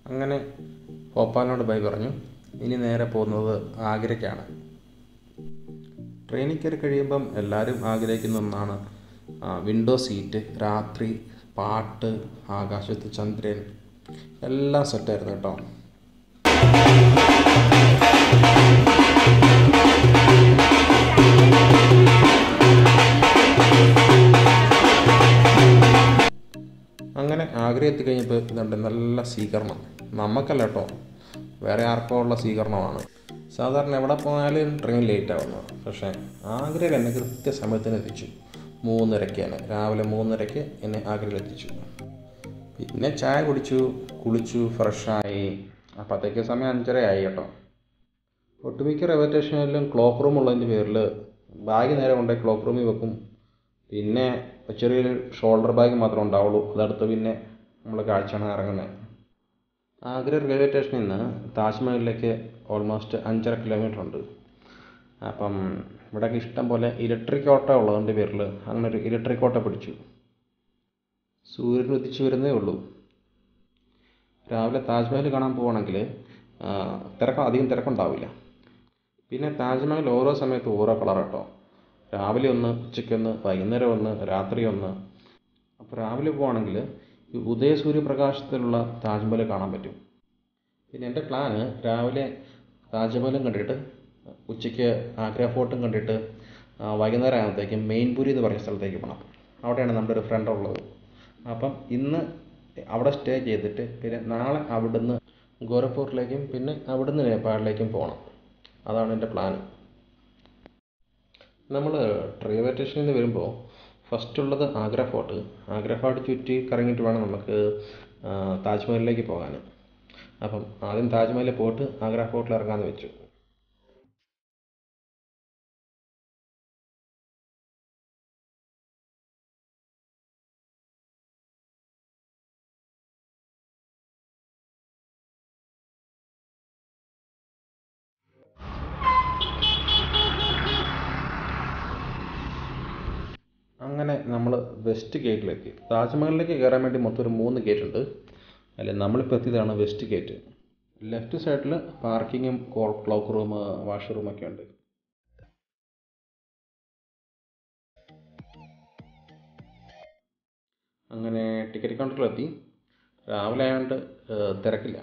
അങ്ങനെ ഭോപ്പാലിനോട് ബൈ പറഞ്ഞു ഇനി നേരെ പോകുന്നത് ആഗ്രയ്ക്കാണ് ട്രെയിനിൽ കയറി കഴിയുമ്പം എല്ലാവരും ആഗ്രഹിക്കുന്ന ഒന്നാണ് വിൻഡോ സീറ്റ് രാത്രി പാട്ട് ആകാശത്ത് ചന്ദ്രൻ എല്ലാം സെറ്റായിരുന്നു കേട്ടോ അങ്ങനെ ആഗ്ര എത്തിക്കഴിഞ്ഞപ്പോൾ ഇതുണ്ട് നല്ല സ്വീകരണം നമുക്കല്ല കേട്ടോ വേറെ ആർക്കോ ഉള്ള സ്വീകരണമാണ് സാധാരണ എവിടെ പോയാലും ട്രെയിൻ ലേറ്റ് ആവുന്നത് പക്ഷേ ആഗ്രയിൽ എന്നെ കൃത്യസമയത്തിന് എത്തിച്ചു മൂന്നരയ്ക്കാണ് രാവിലെ മൂന്നരയ്ക്ക് എന്നെ ആഗ്രയിൽ എത്തിച്ചു പിന്നെ ചായ കുടിച്ചു കുളിച്ചു ഫ്രഷായി അപ്പോഴത്തേക്ക് സമയം അഞ്ചരയായി കേട്ടോ ഒട്ടുമിക്ക റെയിൽവേ സ്റ്റേഷനിലും ക്ലോക്ക് റൂം ഉള്ളതിൻ്റെ പേരിൽ ബാഗ് നേരെ കൊണ്ടുപോയി ക്ലോക്ക് റൂമിൽ വെക്കും പിന്നെ ചെറിയൊരു ഷോൾഡർ ബാഗ് മാത്രമേ ഉണ്ടാവുള്ളൂ അതെടുത്ത് പിന്നെ നമ്മൾ കാഴ്ചയാണ് ഇറങ്ങുന്നത് ആഗ്ര റെയിൽവേ സ്റ്റേഷനിൽ നിന്ന് താജ്മഹലിലേക്ക് ഓൾമോസ്റ്റ് അഞ്ചര കിലോമീറ്റർ ഉണ്ട് അപ്പം ഇവിടെയൊക്കെ ഇഷ്ടം പോലെ ഇലക്ട്രിക് ഓട്ടോ ഉള്ളതിൻ്റെ പേരിൽ അങ്ങനെ ഒരു ഇലക്ട്രിക് ഓട്ടോ പിടിച്ചു സൂര്യൻ ഉദിച്ചു വരുന്നേ ഉള്ളൂ രാവിലെ താജ്മഹൽ കാണാൻ പോവുകയാണെങ്കിൽ തിരക്ക് അധികം തിരക്കുണ്ടാവില്ല പിന്നെ താജ്മഹൽ ഓരോ സമയത്ത് ഓരോ കളർ കേട്ടോ രാവിലെ ഒന്ന് ഉച്ചയ്ക്കൊന്ന് വൈകുന്നേരം ഒന്ന് രാത്രി ഒന്ന് അപ്പോൾ രാവിലെ പോവുകയാണെങ്കിൽ ഈ ഉദയ സൂര്യപ്രകാശത്തിലുള്ള താജ്മഹൽ കാണാൻ പറ്റും പിന്നെ എൻ്റെ പ്ലാന് രാവിലെ താജ്മഹലും കണ്ടിട്ട് ഉച്ചയ്ക്ക് ആഗ്ര ഫോർട്ടും കണ്ടിട്ട് വൈകുന്നേരം ആകുമ്പോഴത്തേക്കും മെയിൻപുരി എന്ന് പറഞ്ഞ സ്ഥലത്തേക്ക് പോകണം അവിടെയാണ് നമ്മുടെ ഒരു ഫ്രണ്ട് ഉള്ളത് അപ്പം ഇന്ന് അവിടെ സ്റ്റേ ചെയ്തിട്ട് പിന്നെ നാളെ അവിടുന്ന് ഗോരഖ്പൂരിലേക്കും പിന്നെ അവിടുന്ന് നേപ്പാളിലേക്കും പോകണം അതാണ് എൻ്റെ പ്ലാൻ നമ്മൾ റെയിൽവേ സ്റ്റേഷനിൽ നിന്ന് വരുമ്പോൾ ഫസ്റ്റ് ഉള്ളത് ആഗ്ര ഫോർട്ട് ആഗ്ര ഫോർട്ട് ചുറ്റി കറങ്ങിയിട്ട് വേണം നമുക്ക് താജ്മഹലിലേക്ക് പോകാൻ അപ്പം ആദ്യം താജ്മഹലിൽ പോയിട്ട് ആഗ്ര ഫോർട്ടിൽ ഇറങ്ങാമെന്ന് വെച്ചു അങ്ങനെ നമ്മൾ വെസ്റ്റ് ഗേറ്റിലെത്തി താജ്മഹലിലേക്ക് കയറാൻ വേണ്ടി മൊത്തം ഒരു മൂന്ന് ഗേറ്റ് ഉണ്ട് അല്ലെ നമ്മളിപ്പോൾ എത്തിയതാണ് വെസ്റ്റ് ഗേറ്റ് ലെഫ്റ്റ് സൈഡിൽ പാർക്കിങ്ങും ക്ലോക്ക് റൂം വാഷ്റൂം ഒക്കെ ഉണ്ട് അങ്ങനെ ടിക്കറ്റ് കൗണ്ടറിലെത്തി രാവിലെ ആയതുകൊണ്ട് തിരക്കില്ല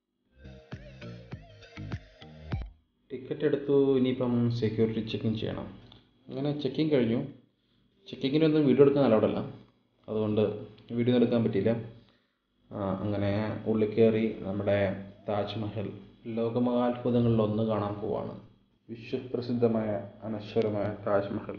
ടിക്കറ്റ് എടുത്തു ഇനിയിപ്പം സെക്യൂരിറ്റി ചെക്കിങ് ചെയ്യണം അങ്ങനെ ചെക്കിങ് കഴിഞ്ഞു ചെക്കിങ്ങിനൊന്നും വീഡിയോ എടുക്കാൻ അലൗഡല്ല അതുകൊണ്ട് വീഡിയോ എടുക്കാൻ പറ്റിയില്ല അങ്ങനെ ഉള്ളിൽ കയറി നമ്മുടെ താജ്മഹൽ ലോകമഹാത്ഭുതങ്ങളിൽ ഒന്ന് കാണാൻ പോവാണ് വിശ്വപ്രസിദ്ധമായ അനശ്വരമായ താജ്മഹൽ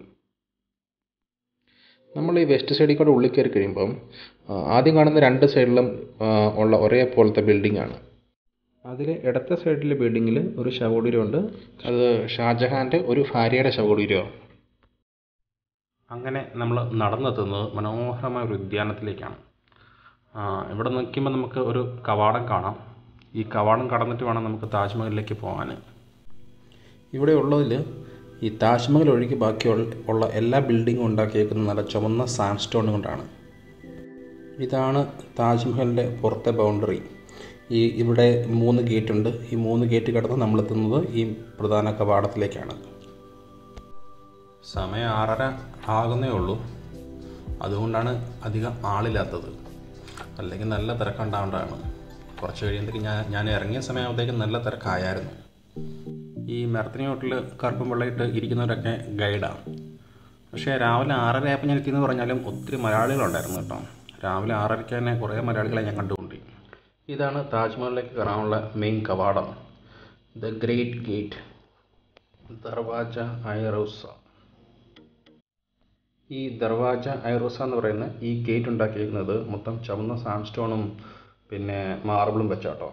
നമ്മൾ ഈ വെസ്റ്റ് സൈഡിൽ കൂടെ ഉള്ളിൽ കയറി കഴിയുമ്പം ആദ്യം കാണുന്ന രണ്ട് സൈഡിലും ഉള്ള ഒരേ പോലത്തെ ബിൽഡിംഗ് ആണ് അതിൽ ഇടത്തെ സൈഡിലെ ബിൽഡിങ്ങിൽ ഒരു ശവകുടീരമുണ്ട് അത് ഷാജഹാൻ്റെ ഒരു ഭാര്യയുടെ ശവകുടീരമാണ് അങ്ങനെ നമ്മൾ നടന്നെത്തുന്നത് മനോഹരമായ ഒരു ഉദ്യാനത്തിലേക്കാണ് ഇവിടെ നിൽക്കുമ്പോൾ നമുക്ക് ഒരു കവാടം കാണാം ഈ കവാടം കടന്നിട്ട് വേണം നമുക്ക് താജ്മഹലിലേക്ക് പോകാൻ ഇവിടെ ഉള്ളതിൽ ഈ താജ്മഹൽ ഒഴികെ ബാക്കിയുള്ള ഉള്ള എല്ലാ ബിൽഡിങ്ങും ഉണ്ടാക്കിയേക്കുന്നത് നല്ല ചുവന്ന സാൻഡ് സ്റ്റോൺ കൊണ്ടാണ് ഇതാണ് താജ്മഹലിൻ്റെ പുറത്തെ ബൗണ്ടറി ഈ ഇവിടെ മൂന്ന് ഗേറ്റ് ഉണ്ട് ഈ മൂന്ന് ഗേറ്റ് കടന്ന് നമ്മളെത്തുന്നത് ഈ പ്രധാന കവാടത്തിലേക്കാണ് സമയം ആറര ആകുന്നേ ഉള്ളൂ അതുകൊണ്ടാണ് അധികം ആളില്ലാത്തത് അല്ലെങ്കിൽ നല്ല തിരക്കുണ്ടാവേണ്ടതാണ് കുറച്ച് കഴിയുമ്പോഴത്തേക്ക് ഞാൻ ഞാൻ ഇറങ്ങിയ സമയമാകുമ്പോഴത്തേക്കും നല്ല തിരക്കായായിരുന്നു ഈ മരത്തിന് ചോട്ടിൽ കറുപ്പും വെള്ളയിട്ട് ഇരിക്കുന്നവരൊക്കെ ഗൈഡാണ് പക്ഷേ രാവിലെ ആറര ആയപ്പോൾ ഞാൻ എത്തിയെന്ന് പറഞ്ഞാലും ഒത്തിരി മലയാളികളുണ്ടായിരുന്നു കേട്ടോ രാവിലെ ആറരയ്ക്ക് തന്നെ കുറേ മലയാളികളെ ഞാൻ കണ്ടുകൊണ്ടി ഇതാണ് താജ്മഹലിലേക്ക് കയറാനുള്ള മെയിൻ കവാടം the great gate Darwaza i Rauza ഈ ദർവാജ ഐറൂസ എന്ന് പറയുന്ന ഈ ഗേറ്റ് ഉണ്ടാക്കിയിരിക്കുന്നത് മൊത്തം ചുവന്ന സാൻസ്റ്റോണും പിന്നെ മാർബിളും വെച്ചാട്ടോ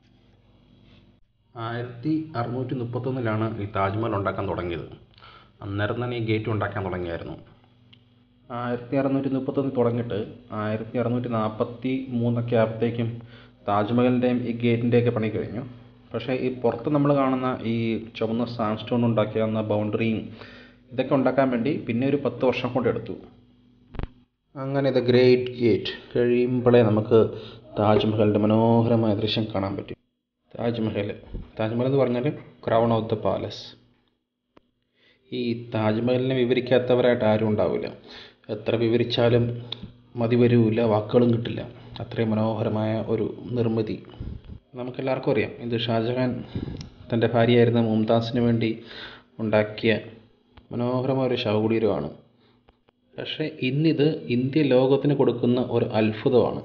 ആയിരത്തി അറുന്നൂറ്റി മുപ്പത്തൊന്നിലാണ് ഈ താജ്മഹൽ ഉണ്ടാക്കാൻ തുടങ്ങിയത് അന്നേരം തന്നെ ഈ ഗേറ്റ് ഉണ്ടാക്കാൻ തുടങ്ങിയായിരുന്നു ആയിരത്തി അറുന്നൂറ്റി മുപ്പത്തൊന്നിൽ തുടങ്ങിയിട്ട് ആയിരത്തി അറുന്നൂറ്റി നാൽപ്പത്തി മൂന്നൊക്കെ ആയപ്പോഴത്തേക്കും താജ്മഹലിൻ്റെയും ഈ ഗേറ്റിൻ്റെയൊക്കെ പണി കഴിഞ്ഞു പക്ഷേ ഈ പുറത്ത് നമ്മൾ കാണുന്ന ഈ ചുവന്ന സാൻസ്റ്റോൺ ഉണ്ടാക്കിയാവുന്ന ബൗണ്ടറിയും ഇതൊക്കെ ഉണ്ടാക്കാൻ വേണ്ടി പിന്നെ ഒരു പത്ത് വർഷം കൊണ്ട് എടുത്തു അങ്ങനെ ദ ഗ്രേറ്റ് ഗേറ്റ് കഴിയുമ്പോഴേ നമുക്ക് താജ്മഹലിൻ്റെ മനോഹരമായ ദൃശ്യം കാണാൻ പറ്റും താജ്മഹൽ താജ്മഹൽ എന്ന് പറഞ്ഞാൽ ക്രൗൺ ഓഫ് ദ പാലസ് ഈ താജ്മഹലിനെ വിവരിക്കാത്തവരായിട്ട് ആരും ഉണ്ടാവില്ല എത്ര വിവരിച്ചാലും മതി വരില്ല വാക്കുകളും കിട്ടില്ല അത്രയും മനോഹരമായ ഒരു നിർമ്മിതി നമുക്കെല്ലാവർക്കും അറിയാം ഇത് ഷാജഹാൻ തൻ്റെ ഭാര്യയായിരുന്ന മുംതാസിന് വേണ്ടി ഉണ്ടാക്കിയ മനോഹരമായ ഒരു ശവകുടീരമാണ് പക്ഷേ ഇന്നിത് ഇന്ത്യ ലോകത്തിന് കൊടുക്കുന്ന ഒരു അത്ഭുതമാണ്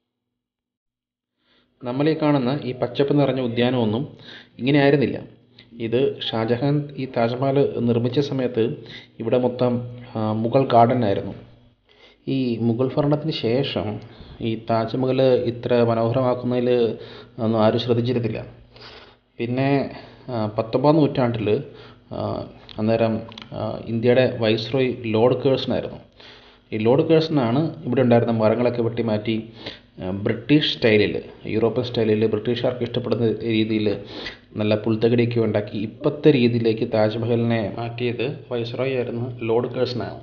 നമ്മളീ കാണുന്ന ഈ പച്ചപ്പ് നിറഞ്ഞ ഉദ്യാനമൊന്നും ഇങ്ങനെ ആയിരുന്നില്ല ഇത് ഷാജഹാൻ ഈ താജ്മഹൽ നിർമ്മിച്ച സമയത്ത് ഇവിടെ മൊത്തം മുഗൾ ഗാർഡൻ ആയിരുന്നു ഈ മുഗൾ ഭരണത്തിന് ശേഷം ഈ താജ്മഹൽ ഇത്ര മനോഹരമാക്കുന്നതിൽ ഒന്നും ആരും ശ്രദ്ധിച്ചിരുന്നില്ല പിന്നെ പത്തൊമ്പതാം നൂറ്റാണ്ടിൽ അന്നേരം ഇന്ത്യയുടെ വൈസ്രോയ് ലോർഡ് കേഴ്സണായിരുന്നു ഈ ലോർഡ് കേഴ്സണാണ് ഇവിടെ ഉണ്ടായിരുന്ന മരങ്ങളൊക്കെ വെട്ടി മാറ്റി ബ്രിട്ടീഷ് സ്റ്റൈലിൽ യൂറോപ്യൻ സ്റ്റൈലിൽ ബ്രിട്ടീഷുകാർക്ക് ഇഷ്ടപ്പെടുന്ന രീതിയിൽ നല്ല പുൽത്തകിടിയൊക്കെ ഉണ്ടാക്കി ഇപ്പോഴത്തെ രീതിയിലേക്ക് താജ്മഹലിനെ മാറ്റിയത് വൈസ്രോയ് ആയിരുന്നു ലോർഡ് കേഴ്സണാണ്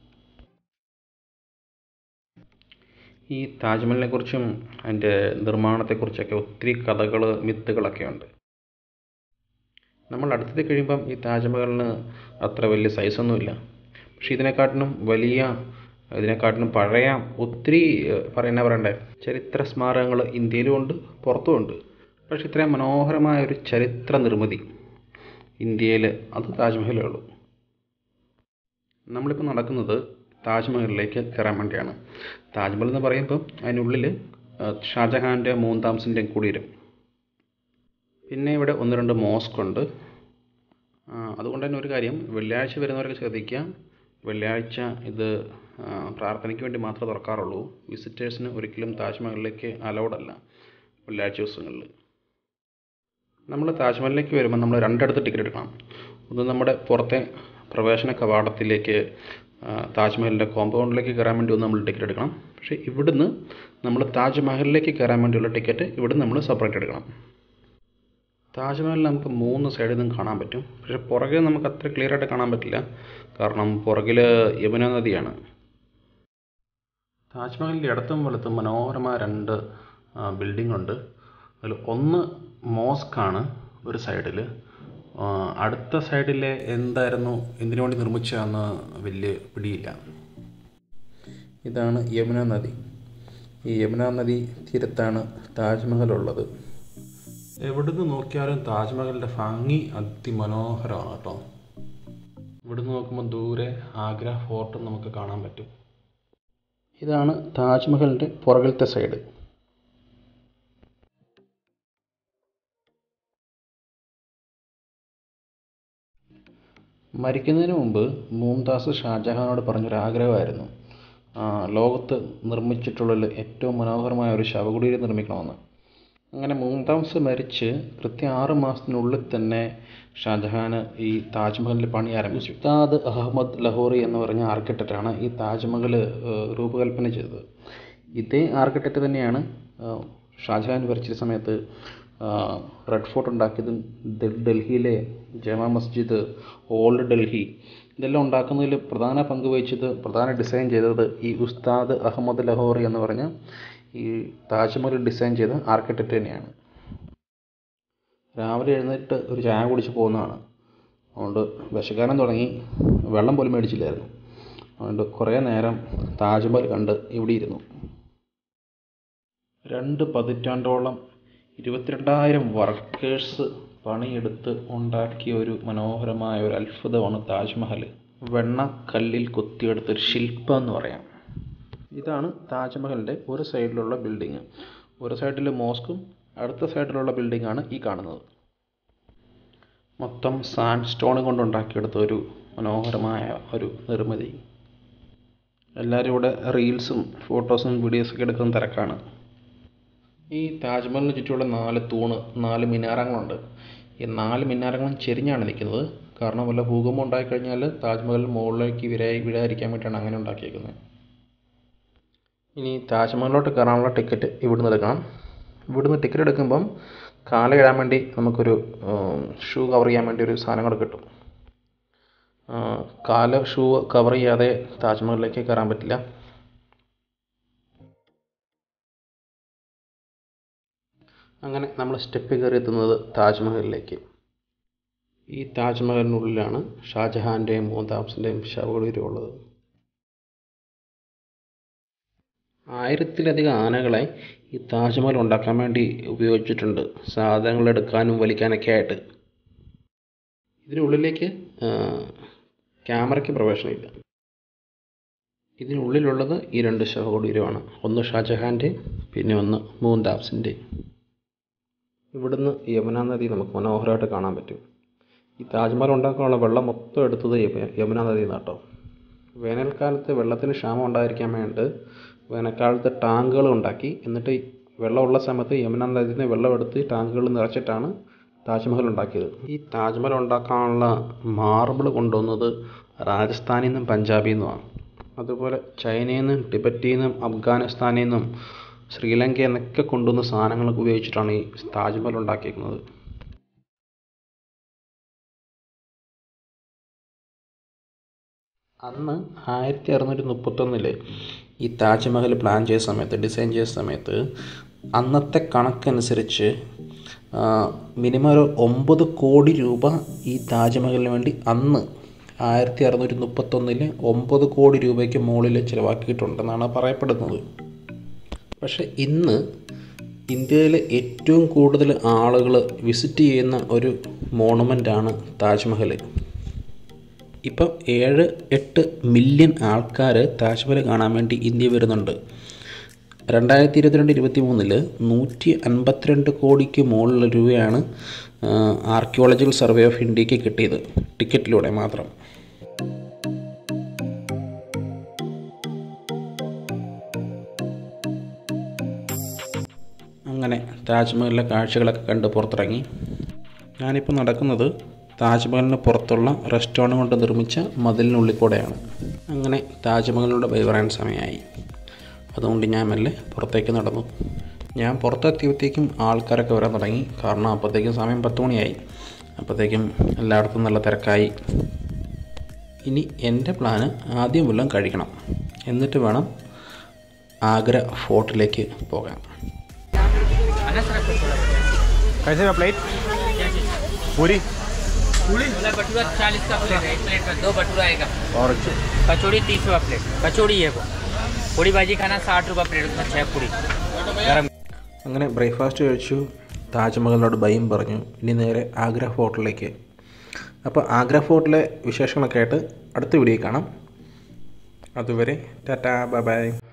ഈ താജ്മഹലിനെ കുറിച്ചും അതിൻ്റെ നിർമ്മാണത്തെക്കുറിച്ചൊക്കെ ഒത്തിരി കഥകൾ മിത്തുകളൊക്കെ ഉണ്ട് നമ്മൾ അടുത്തെത്തി കഴിയുമ്പം ഈ താജ്മഹലിന് അത്ര വലിയ സൈസൊന്നുമില്ല പക്ഷേ ഇതിനെക്കാട്ടിലും വലിയ ഇതിനെക്കാട്ടിലും പഴയ ഒത്തിരി പറയുന്ന പറയണ്ടേ ചരിത്ര സ്മാരകങ്ങൾ ഇന്ത്യയിലും ഉണ്ട് പുറത്തും ഉണ്ട് പക്ഷേ ഇത്രയും മനോഹരമായ ഒരു ചരിത്ര നിർമ്മിതി ഇന്ത്യയിൽ അത് താജ്മഹലേ ഉള്ളൂ നമ്മളിപ്പോൾ നടക്കുന്നത് താജ്മഹലിലേക്ക് കയറാൻ വേണ്ടിയാണ് താജ്മഹൽ എന്ന് പറയുമ്പം അതിനുള്ളിൽ ഷാജഹാൻ്റെ മൂന്നാംസിൻ്റെയും കുടീരം പിന്നെ ഇവിടെ ഒന്ന് രണ്ട് മോസ്ക് ഉണ്ട് അതുകൊണ്ട് തന്നെ ഒരു കാര്യം വെള്ളിയാഴ്ച വരുന്നവരൊക്കെ ശ്രദ്ധിക്കുക വെള്ളിയാഴ്ച ഇത് പ്രാർത്ഥനയ്ക്ക് വേണ്ടി മാത്രമേ തുറക്കാറുള്ളൂ വിസിറ്റേഴ്സിന് ഒരിക്കലും താജ്മഹലിലേക്ക് അലൗഡ് അല്ല വെള്ളിയാഴ്ച ദിവസങ്ങളിൽ നമ്മൾ താജ്മഹലിലേക്ക് വരുമ്പോൾ നമ്മൾ രണ്ടിടത്ത് ടിക്കറ്റ് എടുക്കണം ഒന്ന് നമ്മുടെ പുറത്തെ പ്രവേശന കവാടത്തിലേക്ക് താജ്മഹലിൻ്റെ കോമ്പൗണ്ടിലേക്ക് കയറാൻ വേണ്ടി ഒന്ന് നമ്മൾ ടിക്കറ്റ് എടുക്കണം പക്ഷേ ഇവിടുന്ന് നമ്മൾ താജ്മഹലിലേക്ക് കയറാൻ വേണ്ടിയുള്ള ടിക്കറ്റ് ഇവിടുന്ന് നമ്മൾ സെപ്പറേറ്റ് എടുക്കണം താജ്മഹൽ നമുക്ക് മൂന്ന് സൈഡിൽ നിന്നും കാണാൻ പറ്റും പക്ഷേ പുറകിൽ നമുക്ക് അത്ര ക്ലിയർ ആയിട്ട് കാണാൻ പറ്റില്ല കാരണം പുറകിൽ യമുന നദിയാണ് താജ്മഹലിൻ്റെ ഇടത്തും വലത്തും മനോഹരമായ രണ്ട് ബിൽഡിംഗ് ഉണ്ട് അതിൽ ഒന്ന് മോസ്കാണ് ഒരു സൈഡിൽ അടുത്ത സൈഡിലെ എന്തായിരുന്നു എന്തിനു വേണ്ടി നിർമ്മിച്ചതെന്ന് വലിയ പിടിയില്ല ഇതാണ് യമുന നദി ഈ യമുന നദി തീരത്താണ് താജ്മഹൽ ഉള്ളത് എവിടുന്ന് നോക്കിയാലും താജ്മഹലിൻ്റെ ഭംഗി അതിമനോഹരമാണ് കേട്ടോ ഇവിടുന്ന് നോക്കുമ്പോൾ ദൂരെ ആഗ്ര ഫോർട്ട് നമുക്ക് കാണാൻ പറ്റും ഇതാണ് താജ്മഹലിൻ്റെ പുറകിലത്തെ സൈഡ് മരിക്കുന്നതിന് മുമ്പ് മുംതാസ് ഷാജഹാനോട് പറഞ്ഞൊരു ആഗ്രഹമായിരുന്നു ലോകത്ത് നിർമ്മിച്ചിട്ടുള്ളതിൽ ഏറ്റവും മനോഹരമായ ഒരു ശവകുടീരം നിർമ്മിക്കണമെന്ന് അങ്ങനെ മുംതാസ് മരിച്ച് കൃത്യം ആറ് മാസത്തിനുള്ളിൽ തന്നെ ഷാജഹാന് ഈ താജ്മഹലിൻ്റെ പണി ആരംഭിച്ചു ഉസ്താദ് അഹമ്മദ് ലഹോറി എന്ന് പറഞ്ഞ ആർക്കിടെക്റ്റാണ് ഈ താജ്മഹൽ രൂപകൽപ്പന ചെയ്തത് ഇതേ ആർക്കിടെക്റ്റ് തന്നെയാണ് ഷാജഹാൻ ഭരിച്ച സമയത്ത് റെഡ് ഫോർട്ട് ഉണ്ടാക്കിയതും ഡൽഹിയിലെ ജമാ മസ്ജിദ് ഓൾഡ് ഡൽഹി ഇതെല്ലാം ഉണ്ടാക്കുന്നതിൽ പ്രധാന പങ്ക് വഹിച്ചത് പ്രധാന ഡിസൈൻ ചെയ്തത് ഈ ഉസ്താദ് അഹമ്മദ് ലഹോറി എന്ന് പറഞ്ഞ ഈ താജ്മഹൽ ഡിസൈൻ ചെയ്ത ആർക്കിടെക്റ്റ് തന്നെയാണ് രാവിലെ എഴുന്നേറ്റ് ഒരു ചായ കുടിച്ച് പോകുന്നതാണ് അതുകൊണ്ട് വിശക്കാനം തുടങ്ങി വെള്ളം പോലും മേടിച്ചില്ലായിരുന്നു അതുകൊണ്ട് കുറേ നേരം താജ്മഹൽ കണ്ട് ഇവിടെ ഇരുന്നു രണ്ട് പതിറ്റാണ്ടോളം ഇരുപത്തിരണ്ടായിരം വർക്കേഴ്സ് പണിയെടുത്ത് ഉണ്ടാക്കിയ ഒരു മനോഹരമായ ഒരു അത്ഭുതമാണ് താജ്മഹൽ വെണ്ണക്കല്ലിൽ കൊത്തിയെടുത്ത ഒരു ശില്പം എന്ന് പറയാം ഇതാണ് താജ്മഹലിൻ്റെ ഒരു സൈഡിലുള്ള ബിൽഡിങ് ഒരു സൈഡിൽ മോസ്കും അടുത്ത സൈഡിലുള്ള ബിൽഡിങ്ങാണ് ഈ കാണുന്നത് മൊത്തം സാൻഡ് സ്റ്റോൺ കൊണ്ടുണ്ടാക്കിയെടുത്ത ഒരു മനോഹരമായ ഒരു നിർമ്മിതി എല്ലാവരും ഇവിടെ റീൽസും ഫോട്ടോസും വീഡിയോസൊക്കെ എടുക്കുന്ന തിരക്കാണ് ഈ താജ്മഹലിന് ചുറ്റുമുള്ള നാല് തൂണ് നാല് മിനാരങ്ങളുണ്ട് ഈ നാല് മിനാരങ്ങളും ചെരിഞ്ഞാണ് നിൽക്കുന്നത് കാരണം വല്ല ഭൂകമ്പം ഉണ്ടായിക്കഴിഞ്ഞാൽ താജ്മഹൽ മുകളിലേക്ക് വിരായി വീഴാതിരിക്കാൻ വേണ്ടിയിട്ടാണ് അങ്ങനെ ഉണ്ടാക്കിയേക്കുന്നത് ഇനി താജ്മഹലിലോട്ട് കയറാനുള്ള ടിക്കറ്റ് ഇവിടുന്ന് എടുക്കണം ഇവിടുന്ന് ടിക്കറ്റ് എടുക്കുമ്പം കാലിടാൻ വേണ്ടി നമുക്കൊരു ഷൂ കവർ ചെയ്യാൻ വേണ്ടി ഒരു സാധനം കൂടെ കിട്ടും കാല് ഷൂ കവർ ചെയ്യാതെ താജ്മഹലിലേക്ക് കയറാൻ പറ്റില്ല അങ്ങനെ നമ്മൾ സ്റ്റെപ്പ് കയറി എത്തുന്നത് താജ്മഹലിലേക്ക് ഈ താജ്മഹലിനുള്ളിലാണ് ഷാജഹാൻ്റെയും മുംതാസിൻ്റെയും ശവകുടീരം ഉള്ളത് ആയിരത്തിലധികം ആനകളെ ഈ താജ്മഹൽ ഉണ്ടാക്കാൻ വേണ്ടി ഉപയോഗിച്ചിട്ടുണ്ട് സാധനങ്ങൾ എടുക്കാനും വലിക്കാനൊക്കെ ആയിട്ട് ഇതിനുള്ളിലേക്ക് ക്യാമറയ്ക്ക് പ്രവേശനമില്ല ഇതിനുള്ളിലുള്ളത് ഈ രണ്ട് ശവകുടീരമാണ് ഒന്ന് ഷാജഹാൻ്റെ പിന്നെ ഒന്ന് മൂന്താബ്സിൻ്റെ ഇവിടുന്ന് യമുന നദി നമുക്ക് മനോഹരമായിട്ട് കാണാൻ പറ്റും ഈ താജ്മഹൽ ഉണ്ടാക്കാനുള്ള വെള്ളം മൊത്തം എടുത്തത് യമ- യമുന നദിയിൽ നിന്ന് കേട്ടോ വേനൽക്കാലത്ത് വെള്ളത്തിന് ക്ഷാമം ഉണ്ടായിരിക്കാൻ വേണ്ടി വേനൽക്കാലത്ത് ടാങ്കുകൾ ഉണ്ടാക്കി എന്നിട്ട് ഈ വെള്ളമുള്ള സമയത്ത് യമുന നദിയിൽ നിന്ന് വെള്ളം എടുത്ത് ടാങ്കുകളിൽ നിറച്ചിട്ടാണ് താജ്മഹൽ ഉണ്ടാക്കിയത് ഈ താജ്മഹൽ ഉണ്ടാക്കാനുള്ള മാർബിൾ കൊണ്ടുവന്നത് രാജസ്ഥാനിൽ നിന്നും പഞ്ചാബിൽ നിന്നുമാണ് അതുപോലെ ചൈനയിൽ നിന്നും ടിബറ്റിൽ നിന്നും അഫ്ഗാനിസ്ഥാനിൽ നിന്നും ശ്രീലങ്കയിൽ നിന്നൊക്കെ കൊണ്ടുവന്ന സാധനങ്ങളൊക്കെ ഉപയോഗിച്ചിട്ടാണ് ഈ താജ്മഹൽ ഉണ്ടാക്കിയിരിക്കുന്നത് അന്ന് ആയിരത്തി അറുന്നൂറ്റി മുപ്പത്തൊന്നില് ഈ താജ്മഹൽ പ്ലാൻ ചെയ്ത സമയത്ത് ഡിസൈൻ ചെയ്ത സമയത്ത് അന്നത്തെ കണക്കനുസരിച്ച് മിനിമം ഒരു ഒമ്പത് കോടി രൂപ ഈ താജ്മഹലിന് വേണ്ടി അന്ന് ആയിരത്തി അറുന്നൂറ്റി മുപ്പത്തൊന്നില് ഒമ്പത് കോടി രൂപയ്ക്ക് മുകളിൽ ചിലവാക്കിയിട്ടുണ്ടെന്നാണ് പറയപ്പെടുന്നത് പക്ഷെ ഇന്ന് ഇന്ത്യയിലെ ഏറ്റവും കൂടുതൽ ആളുകൾ വിസിറ്റ് ചെയ്യുന്ന ഒരു മോണുമെൻ്റാണ് താജ്മഹൽ ഇപ്പം ഏഴ് എട്ട് മില്യൺ ആൾക്കാർ താജ്മഹൽ കാണാൻ വേണ്ടി ഇന്ത്യ വരുന്നുണ്ട് രണ്ടായിരത്തി ഇരുപത്തിരണ്ട് ഇരുപത്തി മൂന്നില് നൂറ്റി അൻപത്തിരണ്ട് കോടിക്ക് മുകളിൽ രൂപയാണ് ആർക്കിയോളജിക്കൽ സർവേ ഓഫ് ഇന്ത്യക്ക് കിട്ടിയത് ടിക്കറ്റിലൂടെ മാത്രം അങ്ങനെ താജ്മഹലിലെ കാഴ്ചകളൊക്കെ കണ്ട് പുറത്തിറങ്ങി ഞാനിപ്പോൾ നടക്കുന്നത് താജ്മഹലിന് പുറത്തുള്ള റെസ്റ്റോറൻറ്റ് കൊണ്ട് നിർമ്മിച്ച മതിലിനുള്ളിൽ കൂടെയാണ് അങ്ങനെ താജ്മഹലിനോട് ബൈ പറയാൻ സമയമായി അതുകൊണ്ട് ഞാൻ മെല്ലെ പുറത്തേക്ക് നടന്നു ഞാൻ പുറത്തെത്തിയപ്പോഴത്തേക്കും ആൾക്കാരൊക്കെ വരാൻ തുടങ്ങി കാരണം അപ്പോഴത്തേക്കും സമയം പത്ത് മണിയായി അപ്പോഴത്തേക്കും എല്ലായിടത്തും നല്ല തിരക്കായി ഇനി എൻ്റെ പ്ലാന് ആദ്യം വല്ലതും കഴിക്കണം എന്നിട്ട് വേണം ആഗ്ര ഫോർട്ടിലേക്ക് പോകാൻ कैसे में प्लेट पूरी छोला भटूरा चालीस का प्लेट है एक प्लेट में दो भटूरा आएगा और कचौड़ी तीस रुपया प्लेट कचौड़ी है वो पूड़ी भाजी खाना साठ रुपया प्लेट उसमें छः पूड़ी गरम അങ്ങനെ ബ്രേക്ക്ഫാസ്റ്റ് കഴിച്ചു താജ്മഹലിനോട് ബൈയും പറഞ്ഞു ഇനി നേരെ ആഗ്ര ഫോർട്ടിലേക്ക് അപ്പോൾ ആഗ്ര ഫോർട്ടിലെ വിശേഷങ്ങളൊക്കെ ആയിട്ട് അടുത്ത വീഡിയോ കാണാം അതുവരെ ടാറ്റാ ബൈ ബൈ